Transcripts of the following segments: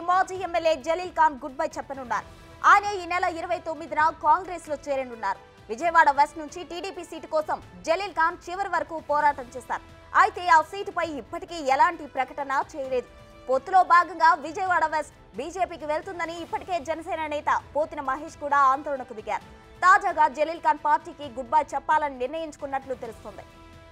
మాజీ MLA Jalil Khan good bye చెప్పనున్నారు ఆయన ఈ నెల ఇరవై తొమ్మిదిన కాంగ్రెస్ లో చేరనున్నారు విజయవాడ వెస్ట్ నుంచి టీడీపీ సీటు కోసం జలీల్ ఖాన్ చివరి వరకు పోరాటం చేశారు అయితే ఆ సీటుపై ఇప్పటికీ ఎలాంటి ప్రకటన చేయలేదు పొత్తులో భాగంగా విజయవాడ వెస్ట్ బీజేపీకి వెళ్తుందని ఇప్పటికే జనసేన నేత పోతిన మహేష్ కూడా ఆందోళనకు దిగారు తాజాగా జలీల్ ఖాన్ పార్టీకి గుడ్ బై చెప్పాలని నిర్ణయించుకున్నట్లు తెలుస్తోంది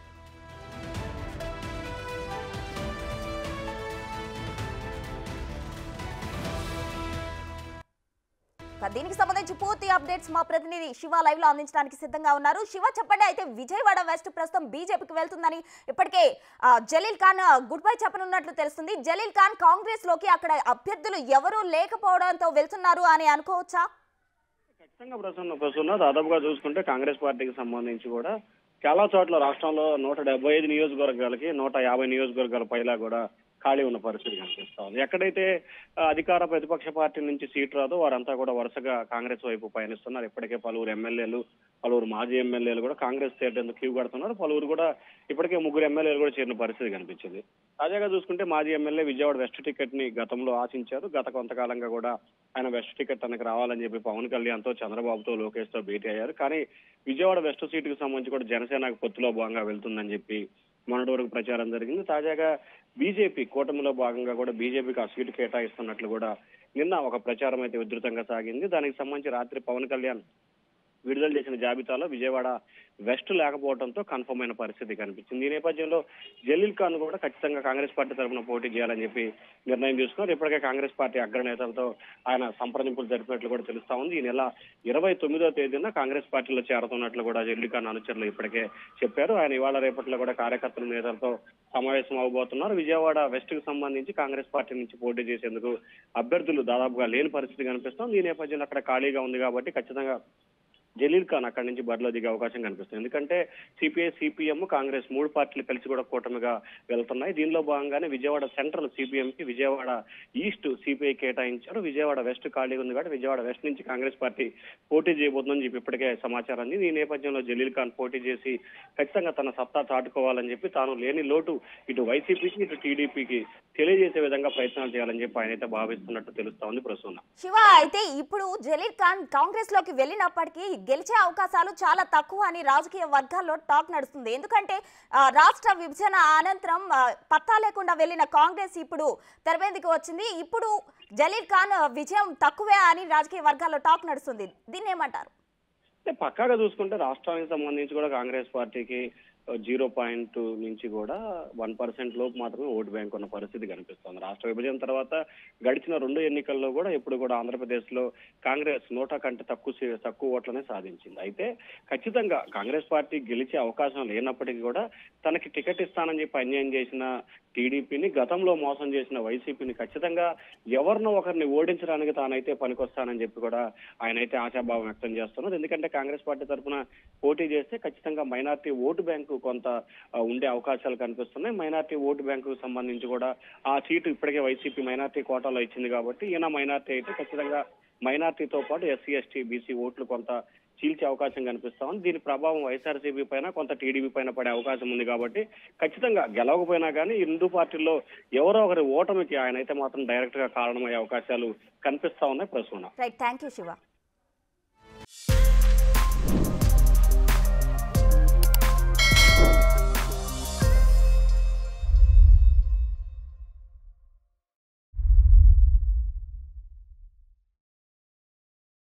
ఇక దీనికి సంబంధించి పూర్తి అప్డేట్స్ మా ప్రతినిధి శివ లైవ్ లో అందించడానికి సిద్ధంగా ఉన్నారు శివ చెప్పండి అయితే విజయవాడ వెస్ట్ ప్రస్తుతం బీజేపీకి వెళ్తుందని ఇప్పటికే ఆ, జలీల్ ఖాన్ ఆ, గుడ్ బై చెప్పనున్నట్లు తెలుస్తుంది జలీల్ ఖాన్ కాంగ్రెస్ లోకి అక్కడ అభ్యర్థులు ఎవరూ లేకపోవడంతో వెళ్తున్నారు అని అనుకోవచ్చా ఖచ్చితంగా ప్రసన్న ప్రసన్న దాదాపుగా చూసుకుంటే కాంగ్రెస్ పార్టీకి సంబంధించి కూడా చాలా చోట్ల రాష్ట్రంలో నూట డెబ్బై ఐదు నియోజకవర్గాలకి నూట యాభై నియోజకవర్గాల పైలా కూడా ఖాళీ ఉన్న పరిస్థితి కనిపిస్తా ఉంది ఎక్కడైతే ఆ, అధికార ప్రతిపక్ష పార్టీ నుంచి సీట్ రాదో వారంతా కూడా వరుసగా కాంగ్రెస్ వైపు పయనిస్తున్నారు ఇప్పటికే పలువురు ఎమ్మెల్యేలు పలువురు మాజీ ఎమ్మెల్యేలు కూడా కాంగ్రెస్ చేరేందుకు క్యూ కడుతున్నారు పలువురు కూడా ఇప్పటికే ముగ్గురు ఎమ్మెల్యేలు కూడా చేరిన పరిస్థితి కనిపించింది తాజాగా చూసుకుంటే మాజీ ఎమ్మెల్యే విజయవాడ వెస్ట్ టికెట్ ని గతంలో ఆశించారు గత కొంతకాలంగా కూడా ఆయన వెస్ట్ టికెట్ తనకు రావాలని చెప్పి పవన్ కళ్యాణ్ తో చంద్రబాబుతో లోకేష్ తో భేటీ అయ్యారు కానీ విజయవాడ వెస్ట్ సీటుకు సంబంధించి కూడా జనసేనకు పొత్తులో భాగంగా వెళ్తుందని చెప్పి మొన్నటి వరకు ప్రచారం జరిగింది తాజాగా బీజేపీ కూటమిలో భాగంగా కూడా బీజేపీకి ఆ సీటు కేటాయిస్తున్నట్లు కూడా నిన్న ఒక ప్రచారం అయితే ఉధృతంగా సాగింది దానికి సంబంధించి రాత్రి పవన్ కళ్యాణ్ విడుదల చేసిన జాబితాలో విజయవాడ వెస్ట్ లేకపోవడంతో కన్ఫర్మ్ అయిన పరిస్థితి కనిపించింది ఈ నేపథ్యంలో జలీల్ ఖాన్ కూడా ఖచ్చితంగా కాంగ్రెస్ పార్టీ తరఫున పోటీ చేయాలని చెప్పి నిర్ణయం తీసుకున్నారు ఇప్పటికే కాంగ్రెస్ పార్టీ అగ్రనేతలతో ఆయన సంప్రదింపులు జరిపినట్లు కూడా తెలుస్తా ఉంది ఈ నెల ఇరవై తొమ్మిదో తేదీన కాంగ్రెస్ పార్టీలో చేరుతున్నట్లు కూడా జలీల్ ఖాన్ అనుచరులు ఇప్పటికే చెప్పారు ఆయన ఇవాళ రేపట్లో కూడా కార్యకర్తల నేతలతో సమావేశం అవబోతున్నారు విజయవాడ వెస్ట్ కు సంబంధించి కాంగ్రెస్ పార్టీ నుంచి పోటీ చేసేందుకు అభ్యర్థులు దాదాపుగా లేని పరిస్థితి కనిపిస్తోంది ఈ నేపథ్యంలో అక్కడ ఖాళీగా ఉంది కాబట్టి ఖచ్చితంగా జలీల్ ఖాన్ అక్కడి నుంచి బరిలో దిగే అవకాశం కనిపిస్తుంది ఎందుకంటే సిపిఐ సిపిఎం కాంగ్రెస్ మూడు పార్టీలు కలిసి కూడా కూటమిగా వెళ్తున్నాయి దీనిలో భాగంగానే విజయవాడ సెంట్రల్ సిపిఎం కి విజయవాడ ఈస్ట్ సిపిఐ కేటాయించారు విజయవాడ వెస్ట్ ఖాళీగా ఉంది కాబట్టి విజయవాడ వెస్ట్ నుంచి కాంగ్రెస్ పార్టీ పోటీ చేయబోతుందని చెప్పి ఇప్పటికే సమాచారం అంది ఈ నేపథ్యంలో జలీల్ ఖాన్ పోటీ చేసి ఖచ్చితంగా తన సత్తా చాటుకోవాలని చెప్పి తాను లేని లోటు ఇటు వైసీపీకి ఇటు టీడీపీకి తెలియజేసే విధంగా ప్రయత్నాలు చేయాలని చెప్పి ఆయన అయితే భావిస్తున్నట్టు తెలుస్తా ఉంది ప్రస్తుతం శివ అయితే ఇప్పుడు జలీల్ ఖాన్ కాంగ్రెస్ లోకి వెళ్ళినప్పటికీ గెలిచే అవకాశాలు చాలా తక్కువ అని రాజకీయ వర్గాల్లో టాక్ నడుస్తుంది ఎందుకంటే ఆ, రాష్ట్ర విభజన అనంతరం ఆ, పత్తా లేకుండా వెళ్ళిన కాంగ్రెస్ ఇప్పుడు తెరవేందుకు వచ్చింది ఇప్పుడు జలీల్ ఖాన్ ఆ, విజయం తక్కువే అని రాజకీయ వర్గాల్లో టాక్ నడుస్తుంది దీన్ని ఏమంటారు అంటే పక్కాగా చూసుకుంటే రాష్ట్రానికి సంబంధించి కూడా కాంగ్రెస్ పార్టీకి జీరో పాయింట్ నుంచి కూడా వన్ పర్సెంట్ లోపు మాత్రమే ఓటు బ్యాంక్ ఉన్న పరిస్థితి కనిపిస్తోంది రాష్ట్ర విభజన తర్వాత గడిచిన రెండు ఎన్నికల్లో కూడా ఎప్పుడు కూడా ఆంధ్రప్రదేశ్ లో కాంగ్రెస్ నోటా కంటే తక్కువ సీ- తక్కువ ఓట్లనే సాధించింది అయితే ఖచ్చితంగా కాంగ్రెస్ పార్టీ గెలిచే అవకాశం లేనప్పటికీ కూడా తనకి టికెట్ ఇస్తానని చెప్పి అన్యాయం చేసిన టీడీపీని గతంలో మోసం చేసిన వైసీపీని ఖచ్చితంగా ఎవరినో ఒకరిని ఓడించడానికి తానైతే పనికొస్తానని చెప్పి కూడా ఆయన అయితే ఆశాభావం వ్యక్తం చేస్తున్నారు ఎందుకంటే కాంగ్రెస్ పార్టీ తరఫున పోటీ చేస్తే ఖచ్చితంగా మైనార్టీ ఓటు బ్యాంకు కొంత ఆ, ఉండే అవకాశాలు కనిపిస్తున్నాయి మైనార్టీ ఓటు బ్యాంకు సంబంధించి కూడా ఆ సీటు ఇప్పటికే వైసీపీ మైనార్టీ కోటాలో ఇచ్చింది కాబట్టి ఈయన మైనార్టీ అయితే ఖచ్చితంగా మైనార్టీతో పాటు ఎస్సీ ఎస్టీ బీసీ ఓట్లు కొంత చీల్చే అవకాశం కనిపిస్తా ఉంది దీని ప్రభావం వైఎస్ఆర్సీపీ పైన కొంత టీడీపీ పైన పడే అవకాశం ఉంది కాబట్టి ఖచ్చితంగా గెలవకపోయినా కానీ ఈ రెండు పార్టీల్లో ఎవరో ఒకరి ఓటమికి ఆయన అయితే మాత్రం డైరెక్ట్ గా కారణమయ్యే అవకాశాలు కనిపిస్తా ఉన్నాయి ప్రస్తుతం రైట్ థ్యాంక్ యూ శివ